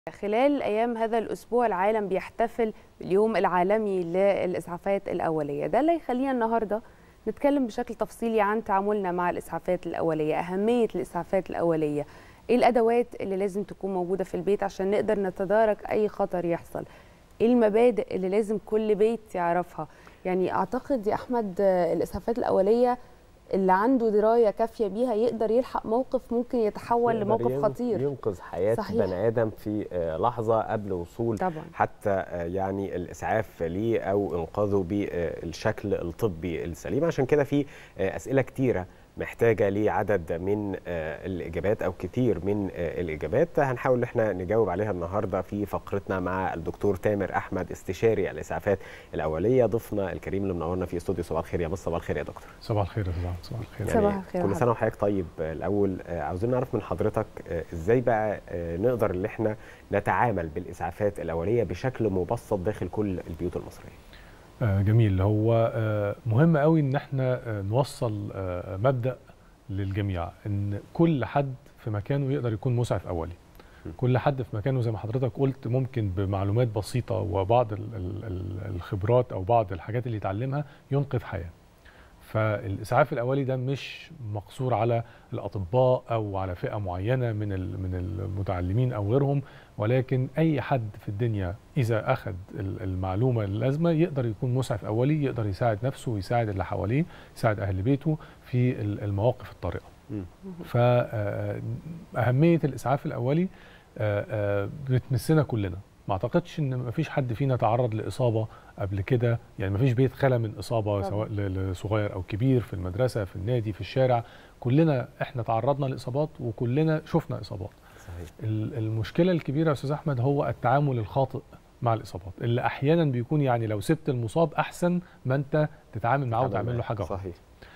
خلال أيام هذا الأسبوع العالم بيحتفل باليوم العالمي للإسعافات الأولية ده اللي يخلينا النهاردة نتكلم بشكل تفصيلي عن تعاملنا مع الإسعافات الأولية أهمية الإسعافات الأولية إيه الأدوات اللي لازم تكون موجودة في البيت عشان نقدر نتدارك أي خطر يحصل إيه المبادئ اللي لازم كل بيت يعرفها يعني أعتقد يا أحمد الإسعافات الأولية اللي عنده درايه كافيه بيها يقدر يلحق موقف ممكن يتحول يقدر لموقف ين- خطير ينقذ حياه صحيح. بني ادم في آه، لحظه قبل وصول طبعا حتى آه، يعني الاسعاف ليه او انقاذه بالشكل الطبي السليم عشان كده في آه، اسئله كتيره محتاجه لعدد من آه، الاجابات او كتير من آه، الاجابات هنحاول ان احنا نجاوب عليها النهارده في فقرتنا مع الدكتور تامر احمد استشاري الاسعافات الاوليه ضيفنا الكريم اللي منورنا في استوديو صباح الخير يا مصر صباح الخير يا دكتور صباح الخير يا استاذ عبد، صباح الخير صباح يعني الخير يا كل حبيبي. سنه وحضرتك طيب آه، الاول آه، عاوزين نعرف من حضرتك آه، ازاي بقى آه، نقدر ان احنا نتعامل بالاسعافات الاوليه بشكل مبسط داخل كل البيوت المصريه آه جميل هو آه مهم قوي ان احنا آه نوصل آه مبدا للجميع ان كل حد في مكانه يقدر يكون مسعف اولي م. كل حد في مكانه زي ما حضرتك قلت ممكن بمعلومات بسيطه وبعض ال- ال- ال- الخبرات او بعض الحاجات اللي يتعلمها ينقذ حياه فالاسعاف الاولي ده مش مقصور على الاطباء او على فئه معينه من ال- من المتعلمين او غيرهم ولكن اي حد في الدنيا اذا اخذ ال- المعلومه اللازمه يقدر يكون مسعف اولي يقدر يساعد نفسه ويساعد اللي حواليه يساعد اهل بيته في ال- المواقف الطارئه مم. فاهميه الاسعاف الاولي آه، آه، بتمسنا كلنا ما اعتقدش ان مفيش حد فينا تعرض لاصابه قبل كده يعني مفيش بيت خلى من اصابه طبعا. سواء ل- لصغير او كبير في المدرسه في النادي في الشارع كلنا احنا تعرضنا لاصابات وكلنا شفنا اصابات صحيح ال- المشكله الكبيره يا استاذ احمد هو التعامل الخاطئ مع الاصابات اللي احيانا بيكون يعني لو سبت المصاب احسن ما انت تتعامل معاه وتعمل له حاجه غلط. صحيح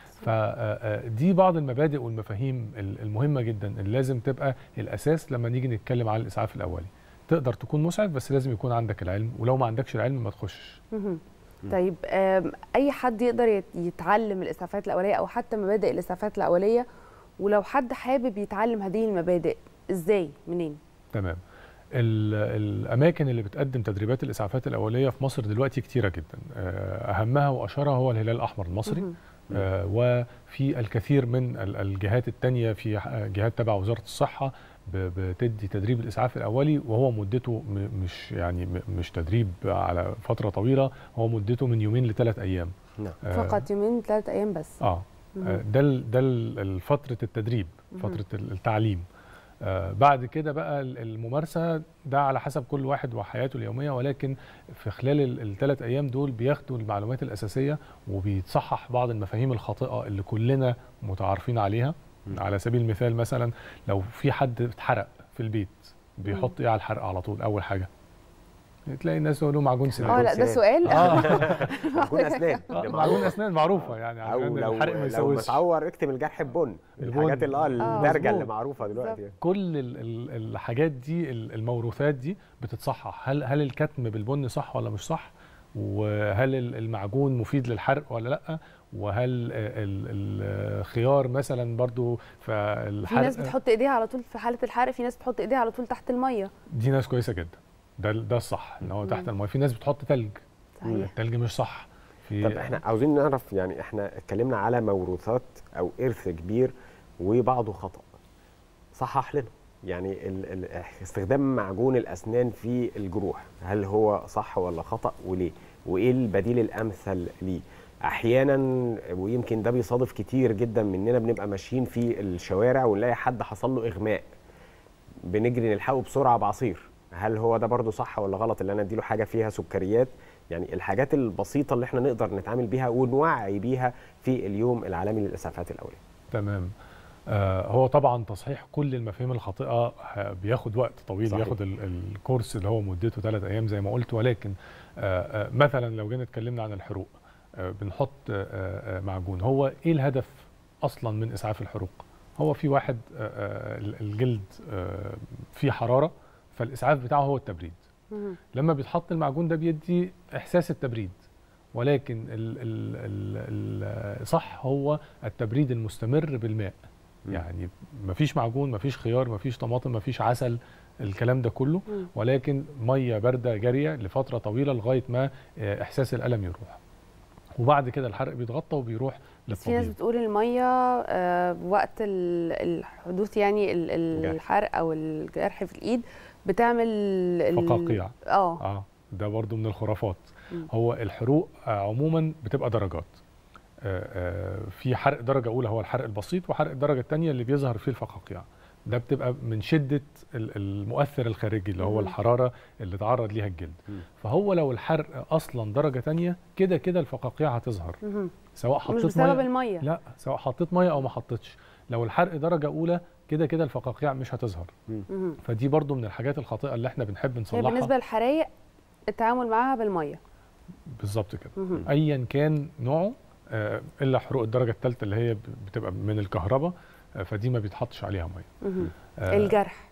فدي بعض المبادئ والمفاهيم ال- المهمه جدا اللي لازم تبقى الاساس لما نيجي نتكلم عن الاسعاف الاولي تقدر تكون مسعف بس لازم يكون عندك العلم ولو ما عندكش العلم ما تخشش مهم. طيب آم، اي حد يقدر يت- يتعلم الاسعافات الاوليه او حتى مبادئ الاسعافات الاوليه ولو حد حابب يتعلم هذه المبادئ ازاي منين تمام ال- الاماكن اللي بتقدم تدريبات الاسعافات الاوليه في مصر دلوقتي كتيره جدا آه، اهمها واشهرها هو الهلال الاحمر المصري مهم. آه، وفي الكثير من ال- الجهات التانية في ح- جهات تبع وزارة الصحة ب- بتدي تدريب الإسعاف الأولي وهو مدته م- مش يعني م- مش تدريب على فترة طويلة هو مدته من يومين لثلاث أيام نعم آه، فقط يومين ثلاث ايام بس اه مهم. آه، ده ال- ده ال- ال- فترة التدريب مهم. فترة ال- التعليم آه، بعد كده بقى ال- الممارسة ده على حسب كل واحد وحياته اليومية ولكن في خلال الثلاث أيام دول بياخدوا المعلومات الأساسية وبيتصحح بعض المفاهيم الخاطئة اللي كلنا متعارفين عليها مم. على سبيل المثال مثلا لو في حد اتحرق في البيت بيحط ايه على الحرق على طول أول حاجة تلاقي الناس يقولوا معجون اه سنان لا ده سنان. سؤال اه معجون اسنان آه، دي معجون معروفة. اسنان معروفه يعني او عشان لو الحرق ما لو يسوسش متعور اكتب الجرح ببن البن. الحاجات اللي اه آه. الدرجه اللي مظبوط. معروفه دلوقتي يعني. كل ال- ال- الحاجات دي ال- الموروثات دي بتتصحح هل هل الكتم بالبن صح ولا مش صح وهل ال- المعجون مفيد للحرق ولا لا وهل ال- ال- الخيار مثلا برضو في فالحرق ناس بتحط ايديها على طول في حاله الحرق في ناس بتحط ايديها على طول تحت الميه دي ناس كويسه جدا ده ده الصح ان هو تحت مم. الماء في ناس بتحط تلج صحيح التلج مش صح في طب احنا عاوزين نعرف يعني احنا اتكلمنا على موروثات او ارث كبير وبعضه خطا صحح لنا يعني ال ال استخدام معجون الاسنان في الجروح هل هو صح ولا خطا وليه وايه البديل الامثل ليه احيانا ويمكن ده بيصادف كتير جدا مننا بنبقى ماشيين في الشوارع ونلاقي حد حصل له اغماء بنجري نلحقه بسرعه بعصير هل هو ده برضو صح ولا غلط اللي انا اديله حاجه فيها سكريات يعني الحاجات البسيطه اللي احنا نقدر نتعامل بيها ونوعي بيها في اليوم العالمي للاسعافات الاوليه تمام آه هو طبعا تصحيح كل المفاهيم الخاطئه ه- بياخد وقت طويل صحيح. بياخد ال- الكورس اللي هو مدته ثلاث ايام زي ما قلت ولكن آه آه مثلا لو جينا اتكلمنا عن الحروق آه بنحط آه آه معجون هو ايه الهدف اصلا من اسعاف الحروق هو في واحد آه آه ال- الجلد آه فيه حراره فالاسعاف بتاعه هو التبريد مهم. لما بيتحط المعجون ده بيدي احساس التبريد ولكن ال ال ال الصح هو التبريد المستمر بالماء مم. يعني مفيش معجون مفيش خيار مفيش طماطم مفيش عسل الكلام ده كله مم. ولكن ميه بارده جاريه لفتره طويله لغايه ما آه، احساس الالم يروح وبعد كده الحرق بيتغطى وبيروح بس في ناس للطبيب بتقول الميه آه، وقت ال- الحدوث يعني ال- ال- جرح. الحرق او الجرح في الايد بتعمل ال- فقاقيع اه اه ده برضو من الخرافات مم. هو الحروق آه، عموما بتبقى درجات آه، آه، في حرق درجه اولى هو الحرق البسيط وحرق الدرجه الثانيه اللي بيظهر فيه الفقاقيع ده بتبقى من شده ال- المؤثر الخارجي اللي هو مم. الحراره اللي تعرض ليها الجلد مم. فهو لو الحرق اصلا درجه تانية كده كده الفقاقيع هتظهر مهم. سواء مش حطيت بسبب ميه الميه لا سواء حطيت ميه او ما حطيتش لو الحرق درجه اولى كده كده الفقاقيع مش هتظهر مهم. فدي برضو من الحاجات الخاطئه اللي احنا بنحب هي نصلحها بالنسبه للحرايق التعامل معاها بالميه بالظبط كده مهم. ايا كان نوعه آه، الا حروق الدرجه الثالثه اللي هي ب- بتبقى من الكهرباء آه، فدي ما بيتحطش عليها ميه مهم. آه، الجرح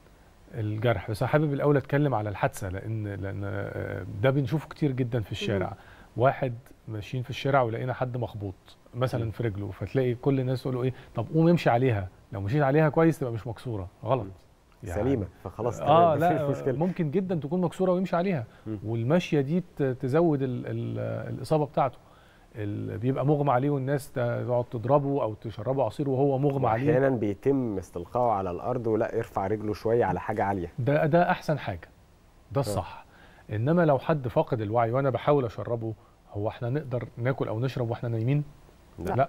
الجرح بس أنا حابب الاول اتكلم على الحادثه لان لان آه، ده بنشوفه كتير جدا في الشارع واحد ماشيين في الشارع ولقينا حد مخبوط مثلا في رجله فتلاقي كل الناس تقول له ايه طب قوم امشي عليها لو مشيت عليها كويس تبقى مش مكسوره غلط يعني سليمه فخلاص اه تمام، مفيش لا مشكله ممكن جدا تكون مكسوره ويمشي عليها مم. والمشيه دي ت- تزود ال ال الاصابه بتاعته ال- بيبقى مغمى عليه والناس ت- تقعد تضربه او تشربه عصير وهو مغمى عليه احيانا بيتم استلقائه على الارض ولا يرفع رجله شويه على حاجه عاليه ده ده احسن حاجه ده الصح انما لو حد فاقد الوعي وانا بحاول اشربه هو احنا نقدر ناكل او نشرب واحنا نايمين لا. لا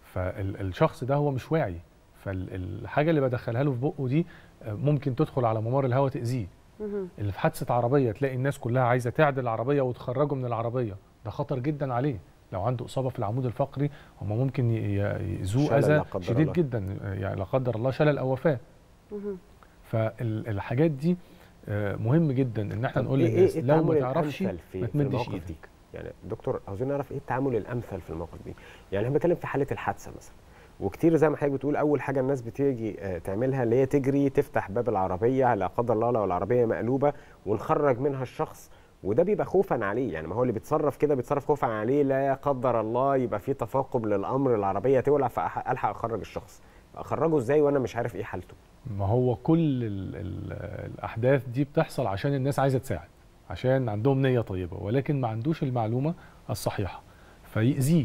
فالشخص ده هو مش واعي فالحاجه اللي بدخلها له في بقه دي آه، ممكن تدخل على ممر الهواء تاذيه مهم. اللي في حادثه عربيه تلاقي الناس كلها عايزه تعدل العربيه وتخرجه من العربيه ده خطر جدا عليه لو عنده اصابه في العمود الفقري هم ممكن ي- ي- يأذوه شلل لا اذى قدر شديد الله. جدا يعني لا قدر الله شلل او وفاه مهم. فالحاجات دي آه، مهم جدا ان احنا طب نقول إيه- للناس إيه لو ما التعامل تعرفش الأمثل في ما في تمدش المواقف ايدك دي يعني دكتور عاوزين نعرف ايه التعامل الامثل في المواقف دي يعني احنا بنتكلم في حاله الحادثه مثلا وكتير زي ما حضرتك بتقول اول حاجه الناس بتيجي آه، تعملها اللي هي تجري تفتح باب العربيه لا قدر الله لو العربيه مقلوبه ونخرج منها الشخص وده بيبقى خوفا عليه يعني ما هو اللي بيتصرف كده بيتصرف خوفا عليه لا قدر الله يبقى في تفاقم للامر العربيه تولع فالحق اخرج الشخص اخرجه ازاي وانا مش عارف ايه حالته ما هو كل ال ال الاحداث دي بتحصل عشان الناس عايزه تساعد عشان عندهم نيه طيبه ولكن ما عندوش المعلومه الصحيحه فيأذيه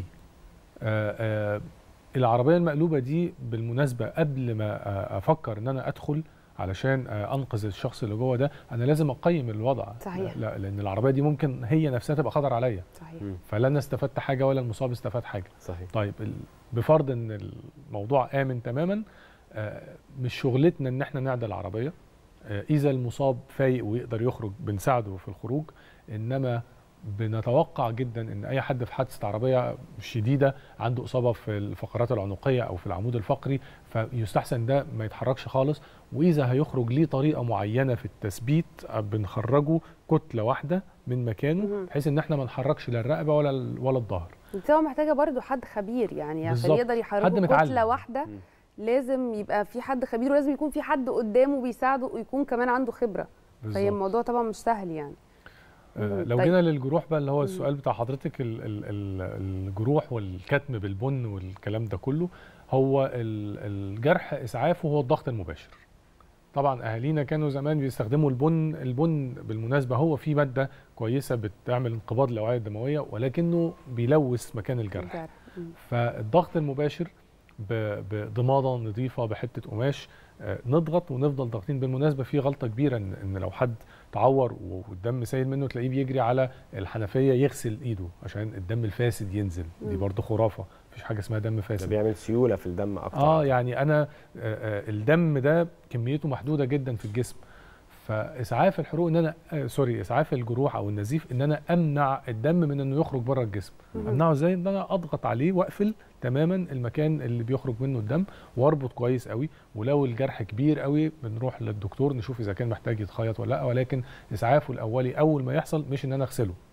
آه آه العربيه المقلوبه دي بالمناسبه قبل ما آه افكر ان انا ادخل علشان آه انقذ الشخص اللي جوه ده انا لازم اقيم الوضع صحيح. لا لان العربيه دي ممكن هي نفسها تبقى خطر عليا صحيح مم. فلا انا استفدت حاجه ولا المصاب استفاد حاجه صحيح طيب ال- بفرض ان الموضوع امن تماما آه، مش شغلتنا ان احنا نعدل العربيه آه، اذا المصاب فايق ويقدر يخرج بنساعده في الخروج انما بنتوقع جدا ان اي حد في حادثه عربيه شديده عنده اصابه في الفقرات العنقيه او في العمود الفقري فيستحسن ده ما يتحركش خالص واذا هيخرج ليه طريقه معينه في التثبيت آه، بنخرجه كتله واحده من مكانه مهم. بحيث ان احنا ما نحركش لا الرقبه ولا ال- ولا الظهر بس هو محتاجه برضو حد خبير يعني عشان بالظبط. يقدر حد يحركه متعلم. كتله واحده مم. لازم يبقى في حد خبير ولازم يكون في حد قدامه بيساعده ويكون كمان عنده خبره فهي بالظبط. الموضوع طبعا مش سهل يعني آه، مم. لو طيب. جينا للجروح بقى اللي هو مم. السؤال بتاع حضرتك ال ال ال الجروح والكتم بالبن والكلام ده كله هو ال- الجرح اسعافه هو الضغط المباشر طبعا اهالينا كانوا زمان بيستخدموا البن البن بالمناسبه هو فيه ماده كويسه بتعمل انقباض الاوعيه الدمويه ولكنه بيلوث مكان الجرح الجرح. مم. فالضغط المباشر ب- بضماده نظيفه بحته قماش آه، نضغط ونفضل ضاغطين بالمناسبه في غلطه كبيره ان, إن لو حد تعور والدم سايل منه تلاقيه بيجري على الحنفيه يغسل ايده عشان الدم الفاسد ينزل دي مم. برضه خرافه مفيش حاجه اسمها دم ده فاسد بيعمل سيوله في الدم اكتر اه يعني انا آه، آه، الدم ده كميته محدوده جدا في الجسم فاسعاف الحروق ان انا آه سوري اسعاف الجروح او النزيف ان انا امنع الدم من انه يخرج بره الجسم مهم. امنعه ازاي ان انا اضغط عليه واقفل تماما المكان اللي بيخرج منه الدم واربط كويس قوي ولو الجرح كبير قوي بنروح للدكتور نشوف اذا كان محتاج يتخيط ولا لا ولكن اسعافه الاولي اول ما يحصل مش ان انا اغسله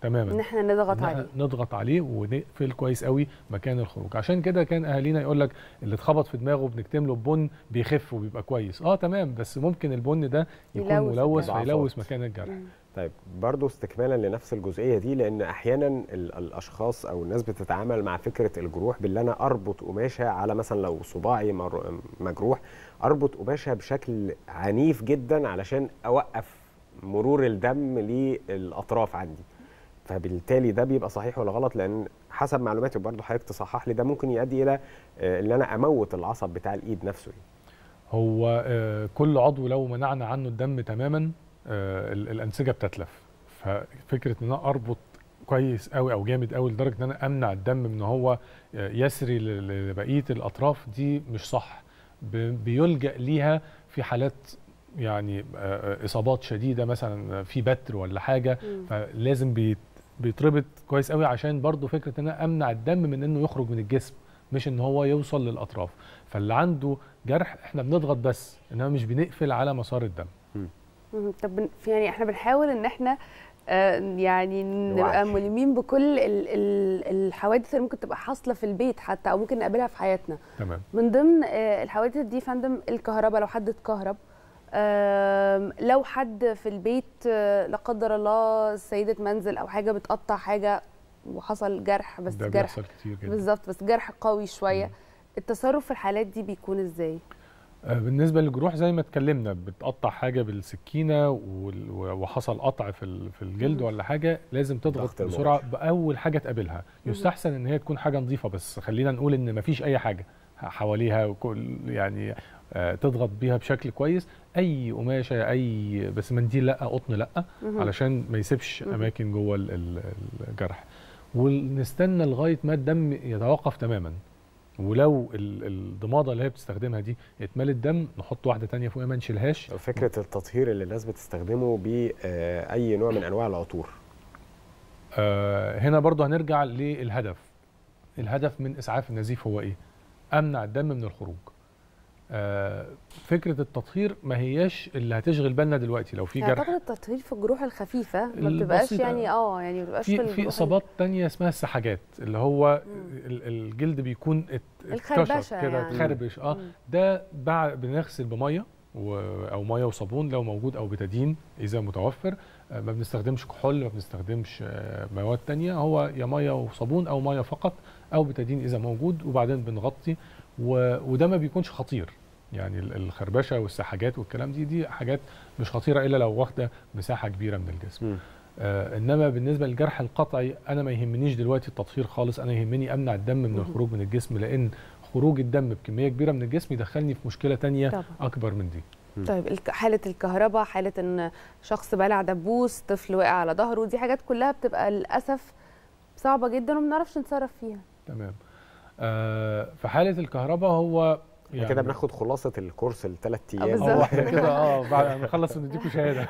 تماما ان احنا نضغط إن إحنا عليه نضغط عليه ونقفل كويس قوي مكان الخروج عشان كده كان اهالينا يقول لك اللي اتخبط في دماغه بنكتم له ببن بيخف وبيبقى كويس اه تمام بس ممكن البن ده يكون يلوث ملوث الجرح. فيلوث مكان الجرح مم. طيب برضو استكمالا لنفس الجزئيه دي لان احيانا ال- الاشخاص او الناس بتتعامل مع فكره الجروح باللي انا اربط قماشه على مثلا لو صباعي مر- مجروح اربط قماشه بشكل عنيف جدا علشان اوقف مرور الدم للاطراف عندي فبالتالي ده بيبقى صحيح ولا غلط لان حسب معلوماتي برضو حضرتك تصحح لي ده ممكن يؤدي الى آه، ان انا اموت العصب بتاع الايد نفسه هو آه، كل عضو لو منعنا عنه الدم تماما آه، ال- الانسجه بتتلف ففكره ان انا اربط كويس قوي او جامد قوي لدرجه ان انا امنع الدم من هو آه، يسري ل- لبقيه الاطراف دي مش صح ب- بيلجا ليها في حالات يعني آه، آه، اصابات شديده مثلا في بتر ولا حاجه مم. فلازم بيت- بيتربط كويس قوي عشان برضو فكره ان انا امنع الدم من انه يخرج من الجسم مش ان هو يوصل للاطراف فاللي عنده جرح احنا بنضغط بس انما مش بنقفل على مسار الدم مم. طب بن- في- يعني احنا بنحاول ان احنا آه، يعني نبقى نوعي. ملمين بكل ال- ال- الحوادث اللي ممكن تبقى حاصله في البيت حتى او ممكن نقابلها في حياتنا تمام من ضمن آه، الحوادث دي يا فندم الكهرباء لو حد اتكهرب آم، لو حد في البيت آه، لا قدر الله سيدة منزل او حاجه بتقطع حاجه وحصل جرح بس ده جرح بيحصل كتير جدا بالظبط بس جرح قوي شويه مم. التصرف في الحالات دي بيكون ازاي آه، بالنسبه للجروح زي ما اتكلمنا بتقطع حاجه بالسكينه وال- وحصل قطع في ال- في الجلد مم. ولا حاجه لازم ضغط تضغط المرش. بسرعه باول حاجه تقابلها مم. يستحسن ان هي تكون حاجه نظيفه بس خلينا نقول ان مفيش اي حاجه حواليها وكل يعني آه، تضغط بيها بشكل كويس اي قماشه اي بس منديل لا قطن لا مهم. علشان ما يسيبش مهم. اماكن جوه ال- ال- الجرح ونستنى لغايه ما الدم يتوقف تماما ولو ال- الضماده اللي هي بتستخدمها دي اتملت دم نحط واحده تانية فوقها ما نشيلهاش فكره التطهير اللي الناس بتستخدمه باي نوع من انواع العطور آه هنا برضو هنرجع للهدف الهدف من اسعاف النزيف هو ايه امنع الدم من الخروج آه فكره التطهير ما هياش اللي هتشغل بالنا دلوقتي لو في جرح اعتقد التطهير في الجروح الخفيفه ما بتبقاش البسيطة. يعني اه يعني ما بتبقاش في في في الجروح اصابات تانية اسمها السحاجات اللي هو مم. ال- الجلد بيكون ات- الخربشة اتكشر كده يعني. اتخربش اه مم. ده بع- بنغسل بميه و- او ميه وصابون لو موجود او بتادين اذا متوفر آه، ما بنستخدمش كحول ما بنستخدمش آه، مواد تانية هو يا ميه وصابون او ميه فقط او بتادين اذا موجود وبعدين بنغطي و- وده ما بيكونش خطير يعني ال- الخربشه والسحاجات والكلام دي دي حاجات مش خطيره الا لو واخده مساحه كبيره من الجسم آه انما بالنسبه للجرح القطعي انا ما يهمنيش دلوقتي التطهير خالص انا يهمني امنع الدم من مهم. الخروج من الجسم لان خروج الدم بكميه كبيره من الجسم يدخلني في مشكله تانية طبعا اكبر من دي مم. طيب الك- حاله الكهرباء حاله ان شخص بلع دبوس طفل وقع على ظهره دي حاجات كلها بتبقى للاسف صعبه جدا وما بنعرفش نتصرف فيها تمام آه في حاله الكهرباء هو يعني كده بناخد خلاصه الكورس الثلاث ايام بالظبط. اه احنا كده اه بعد ما نخلص نديكم شهاده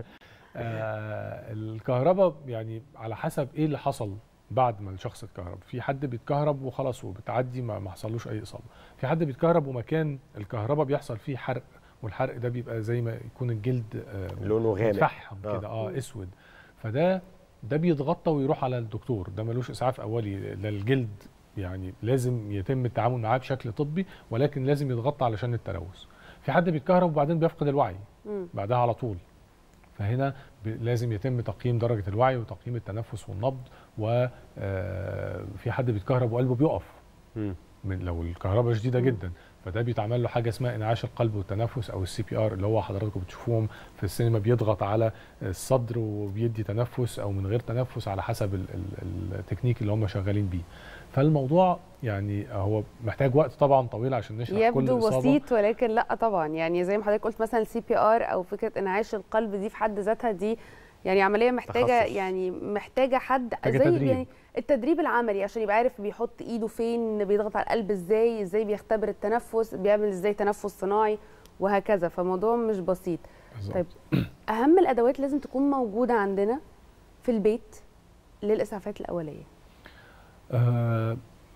آه الكهرباء يعني على حسب ايه اللي حصل بعد ما الشخص اتكهرب في حد بيتكهرب وخلاص وبتعدي ما ما حصلوش اي اصابه في حد بيتكهرب ومكان الكهرباء بيحصل فيه حرق والحرق ده بيبقى زي ما يكون الجلد آه لونه غامق متفحم آه. كده اه اسود فده ده بيتغطى ويروح على الدكتور ده ملوش اسعاف اولي ده الجلد يعني لازم يتم التعامل معاه بشكل طبي ولكن لازم يتغطى علشان التلوث في حد بيتكهرب وبعدين بيفقد الوعي مم. بعدها على طول فهنا ب- لازم يتم تقييم درجة الوعي وتقييم التنفس والنبض وفي حد بيتكهرب وقلبه بيقف مم. من لو الكهرباء شديده مم. جدا فده بيتعمل له حاجه اسمها انعاش القلب والتنفس او السي بي ار اللي هو حضراتكم بتشوفوهم في السينما بيضغط على الصدر وبيدي تنفس او من غير تنفس على حسب ال- ال- التكنيك اللي هم شغالين بيه فالموضوع يعني هو محتاج وقت طبعا طويل عشان نشرح كل يبدو اصابه بسيط ولكن لا طبعا يعني زي ما حضرتك قلت مثلا السي بي ار او فكره انعاش القلب دي في حد ذاتها دي يعني عمليه محتاجه تخصص. يعني محتاجه حد محتاجة زي تدريب. يعني التدريب العملي عشان يبقى عارف بيحط ايده فين بيضغط على القلب ازاي ازاي بيختبر التنفس بيعمل ازاي تنفس صناعي وهكذا فموضوع مش بسيط بالظبط. طيب اهم الادوات لازم تكون موجوده عندنا في البيت للاسعافات الاوليه آه،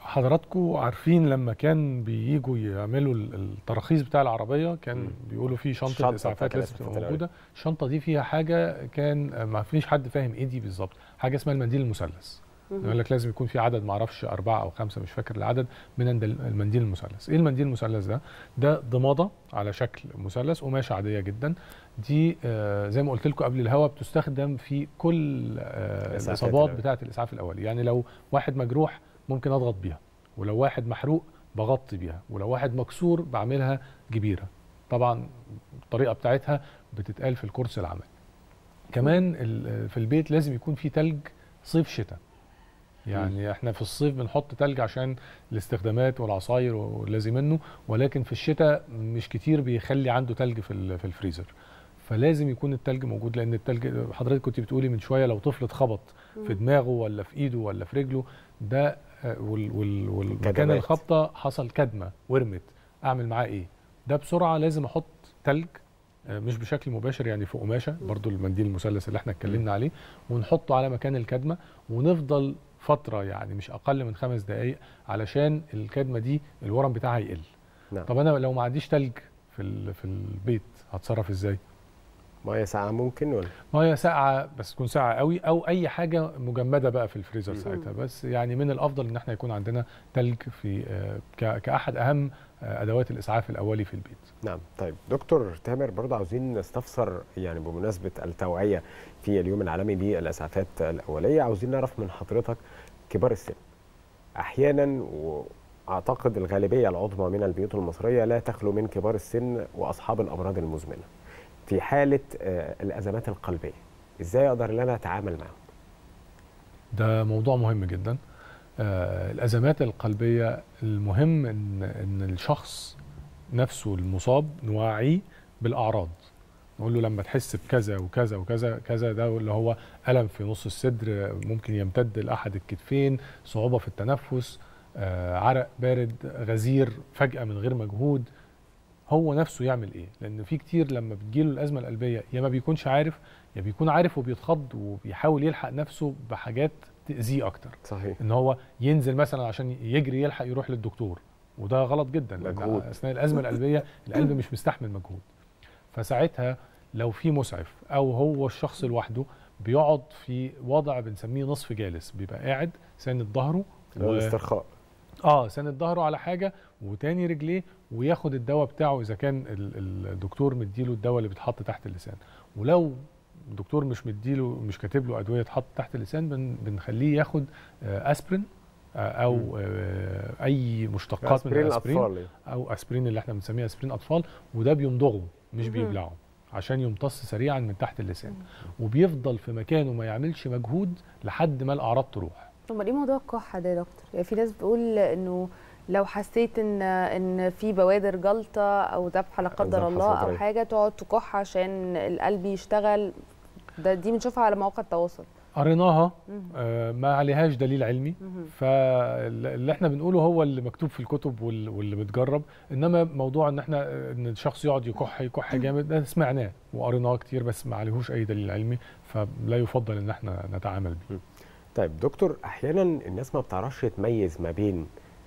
حضراتكم عارفين لما كان بييجوا يعملوا ال- التراخيص بتاع العربيه كان مم. بيقولوا في شنطه الشنطة اسعافات بتاعت لازم الإسعافات تبقى موجوده الشنطه دي فيها حاجه كان ما فيش حد فاهم ايه دي بالظبط حاجه اسمها المنديل المثلث يقول لك لازم يكون في عدد معرفش أربعة أو خمسة مش فاكر العدد من عند المنديل المثلث إيه المنديل المثلث ده؟ ده ضمادة على شكل مثلث قماشة عادية جدا دي آه زي ما قلت لكم قبل الهواء بتستخدم في كل آه الإسعافات الإصابات الأولية. بتاعة الإسعاف الأولي يعني لو واحد مجروح ممكن أضغط بيها ولو واحد محروق بغطي بيها ولو واحد مكسور بعملها جبيرة طبعا الطريقة بتاعتها بتتقال في الكورس العملي كمان ال- في البيت لازم يكون في تلج صيف شتاء يعني احنا في الصيف بنحط تلج عشان الاستخدامات والعصاير والذي منه ولكن في الشتاء مش كتير بيخلي عنده تلج في ال- في الفريزر فلازم يكون التلج موجود لان التلج حضرتك كنت بتقولي من شويه لو طفل اتخبط في دماغه ولا في ايده ولا في رجله ده آه، وال وال والمكان كدمات. الخبطه حصل كدمه ورمت اعمل معاه ايه ده بسرعه لازم احط تلج آه، مش بشكل مباشر يعني في قماشه برضو المنديل المثلث اللي احنا اتكلمنا عليه ونحطه على مكان الكدمه ونفضل فتره يعني مش اقل من خمس دقائق علشان الكدمه دي الورم بتاعها يقل نعم طب انا لو ما عنديش تلج في ال- في البيت هتصرف ازاي ميه ساقعه ممكن ولا ميه ساقعه بس تكون ساقعه قوي او اي حاجه مجمده بقى في الفريزر مم. ساعتها بس يعني من الافضل ان احنا يكون عندنا تلج في آه، ك- كاحد اهم آه، ادوات الاسعاف الاولي في البيت نعم طيب دكتور تامر برضه عاوزين نستفسر يعني بمناسبة التوعية في اليوم العالمي للإسعافات الأولية عاوزين نعرف من حضرتك كبار السن أحيانا وأعتقد الغالبية العظمى من البيوت المصرية لا تخلو من كبار السن وأصحاب الأمراض المزمنة في حالة آه، الأزمات القلبية إزاي أقدر أن أنا أتعامل معهم ده موضوع مهم جدا آه الازمات القلبيه المهم ان ان الشخص نفسه المصاب نوعيه بالاعراض نقول له لما تحس بكذا وكذا وكذا كذا ده اللي هو الم في نص الصدر ممكن يمتد لاحد الكتفين صعوبه في التنفس آه عرق بارد غزير فجاه من غير مجهود هو نفسه يعمل ايه لان في كتير لما بتجيله الازمه القلبيه يا ما بيكونش عارف يا بيكون عارف وبيتخض وبيحاول يلحق نفسه بحاجات تاذيه اكتر صحيح ان هو ينزل مثلا عشان يجري يلحق يروح للدكتور وده غلط جدا لأن مجهود. اثناء الازمه القلبيه القلب مش مستحمل مجهود فساعتها لو في مسعف او هو الشخص لوحده بيقعد في وضع بنسميه نصف جالس بيبقى قاعد ساند ظهره اللي هو الاسترخاء اه ساند ظهره على حاجه وتاني رجليه وياخد الدواء بتاعه اذا كان ال- ال- الدكتور مديله الدواء اللي بيتحط تحت اللسان ولو الدكتور مش مديله مش كاتب له ادويه تحط تحت اللسان بن بنخليه ياخد آه، اسبرين آه، او آه، اي مشتقات من أسبرين الاسبرين الأطفال او اسبرين اللي احنا بنسميه اسبرين اطفال وده بيمضغه مش مهم. بيبلعه عشان يمتص سريعا من تحت اللسان وبيفضل في مكانه ما يعملش مجهود لحد ما الاعراض تروح امال ايه موضوع الكحه ده يا دكتور يعني في ناس بتقول انه لو حسيت ان ان في بوادر جلطه او ذبحه لا قدر ذبحة الله او صدرية. حاجه تقعد تكح عشان القلب يشتغل ده دي بنشوفها على مواقع التواصل قريناها مهم. آه، ما عليهاش دليل علمي مهم. فاللي احنا بنقوله هو اللي مكتوب في الكتب وال- واللي متجرب انما موضوع ان احنا ان الشخص يقعد يكح يكح جامد ده سمعناه وقريناه كتير بس ما عليهوش اي دليل علمي فلا يفضل ان احنا نتعامل بيه طيب دكتور احيانا الناس ما بتعرفش تميز ما بين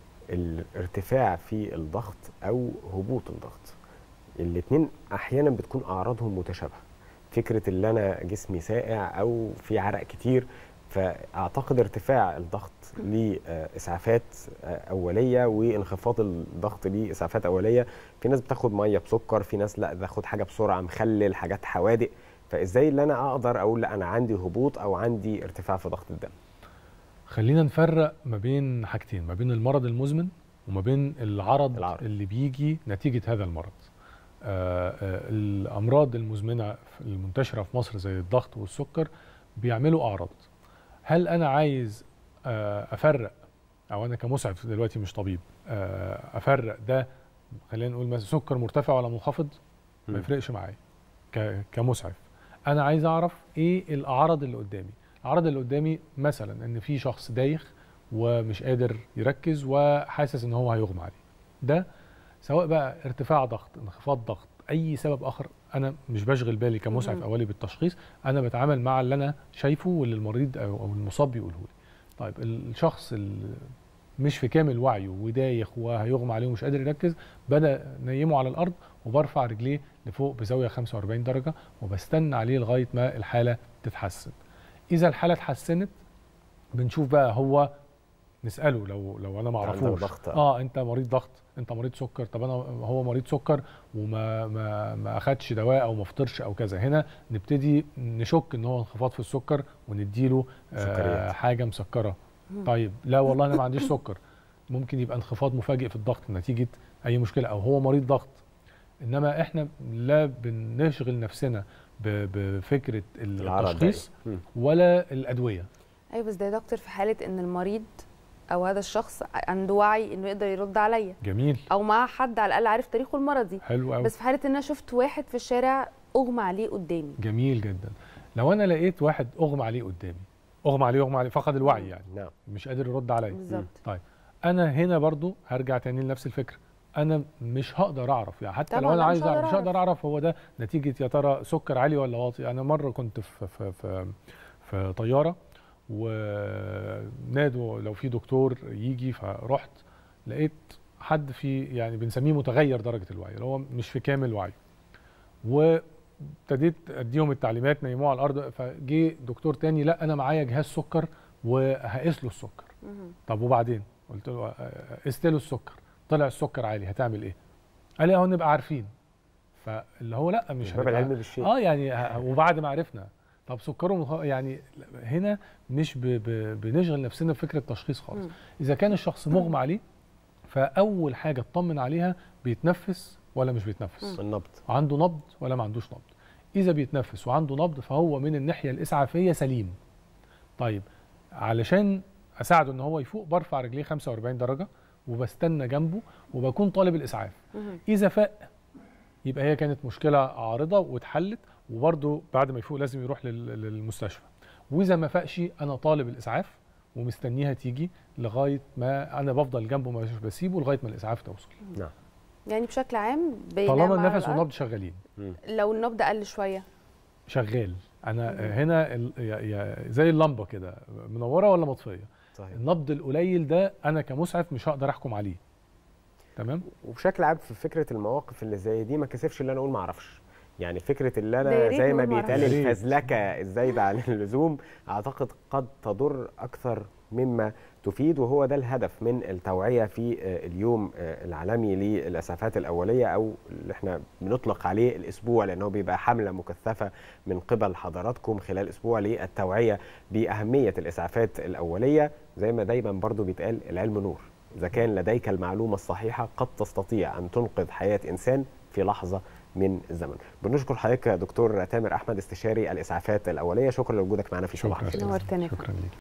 الارتفاع في الضغط او هبوط الضغط الاثنين احيانا بتكون اعراضهم متشابهه فكره ان انا جسمي ساقع او في عرق كتير فاعتقد ارتفاع الضغط لاسعافات اوليه وانخفاض الضغط لاسعافات اوليه في ناس بتاخد ميه بسكر في ناس لا باخد حاجه بسرعه مخلل حاجات حوادق فازاي اللي انا اقدر اقول لا انا عندي هبوط او عندي ارتفاع في ضغط الدم خلينا نفرق ما بين حاجتين ما بين المرض المزمن وما بين العرض, العرض. اللي بيجي نتيجه هذا المرض آه، آه، الامراض المزمنه المنتشره في مصر زي الضغط والسكر بيعملوا اعراض هل انا عايز آه، افرق او انا كمسعف دلوقتي مش طبيب آه، افرق ده خلينا نقول مثلا سكر مرتفع ولا منخفض ما مم. يفرقش معايا ك- كمسعف انا عايز اعرف ايه الاعراض اللي قدامي الاعراض اللي قدامي مثلا ان في شخص دايخ ومش قادر يركز وحاسس ان هو هيغمى عليه ده سواء بقى ارتفاع ضغط انخفاض ضغط اي سبب اخر انا مش بشغل بالي كمسعف مهم. اولي بالتشخيص انا بتعامل مع اللي انا شايفه واللي المريض او أو المصاب بيقوله لي طيب الشخص اللي مش في كامل وعيه ودايخ وهيغمى عليه ومش قادر يركز بدا نيمه على الارض وبرفع رجليه لفوق بزاويه 45 درجه وبستنى عليه لغايه ما الحاله تتحسن اذا الحاله اتحسنت بنشوف بقى هو نساله لو لو انا ما عندك اعرفوش ضغط. اه انت مريض ضغط انت مريض سكر طب انا هو مريض سكر وما ما ما اخدش دواء او ما فطرش او كذا هنا نبتدي نشك ان هو انخفاض في السكر ونديله آه سكريات. حاجه مسكره طيب لا والله انا ما عنديش سكر ممكن يبقى انخفاض مفاجئ في الضغط نتيجه اي مشكله او هو مريض ضغط انما احنا لا بنشغل نفسنا ب- بفكره العرض التشخيص ده. مم. ولا الادويه ايوه بس ده يا دكتور في حاله ان المريض او هذا الشخص عنده وعي انه يقدر يرد عليا جميل او مع حد على الاقل عارف تاريخه المرضي حلو قوي بس في حاله ان انا شفت واحد في الشارع اغمى عليه قدامي جميل جدا لو انا لقيت واحد اغمى عليه قدامي اغمى عليه اغمى عليه فقد الوعي يعني نعم مش قادر يرد عليا بالظبط طيب انا هنا برضو هرجع تاني لنفس الفكره انا مش هقدر اعرف يعني حتى طبعاً لو انا لا، مش عايز هقدر اعرف مش أعرف. هقدر اعرف هو ده نتيجه يا ترى سكر عالي ولا واطي انا مره كنت في في في, في طياره ونادوا لو في دكتور يجي فرحت لقيت حد في يعني بنسميه متغير درجه الوعي اللي هو مش في كامل وعيه وابتديت اديهم التعليمات نيموه على الارض فجه دكتور تاني لا انا معايا جهاز سكر وهقيس له السكر مهم. طب وبعدين قلت له آه، قست له السكر طلع السكر عالي هتعمل ايه قال لي اهو نبقى عارفين فاللي هو لا مش مش باب هنبقى- العلم بالشيء اه يعني ه- وبعد ما عرفنا طب سكره مخ- يعني هنا مش ب ب بنشغل نفسنا بفكره تشخيص خالص مم. اذا كان الشخص مغمى عليه فاول حاجه اطمن عليها بيتنفس ولا مش بيتنفس النبض عنده نبض ولا ما عندوش نبض اذا بيتنفس وعنده نبض فهو من الناحيه الاسعافيه سليم طيب علشان اساعده ان هو يفوق برفع رجليه 45 درجه وبستنى جنبه وبكون طالب الاسعاف مهم. اذا فاق يبقى هي كانت مشكله عارضه واتحلت وبرده بعد ما يفوق لازم يروح لل- للمستشفى واذا ما فاقش انا طالب الاسعاف ومستنيها تيجي لغايه ما انا بفضل جنبه مش بسيبه لغايه ما الاسعاف توصل نعم يعني بشكل عام بينام طالما على النفس الأرض. والنبض شغالين لو النبض قل شويه شغال انا هنا ال- يا- يا- زي اللمبه كده منوره ولا مطفيه صحيح النبض القليل ده انا كمسعف مش هقدر احكم عليه تمام وبشكل عام في فكره المواقف اللي زي دي ما كسفش اللي انا اقول ما اعرفش يعني فكره اللي ده يا انا ريت زي ما نقول ما بيتقال أعرفش. الفزلكه الزايده عن اللزوم اعتقد قد تضر اكثر مما تفيد وهو ده الهدف من التوعيه في آه، اليوم آه، العالمي للاسعافات الاوليه او اللي احنا بنطلق عليه الاسبوع لانه بيبقى حمله مكثفه من قبل حضراتكم خلال اسبوع للتوعيه باهميه الاسعافات الاوليه زي ما دايما برضو بيتقال العلم نور إذا كان لديك المعلومة الصحيحة قد تستطيع أن تنقذ حياة إنسان في لحظة من الزمن بنشكر حضرتك يا دكتور تامر أحمد استشاري الإسعافات الأولية شكرا لوجودك معنا في صباح شكرا الخير نورتنا. شكرا ليك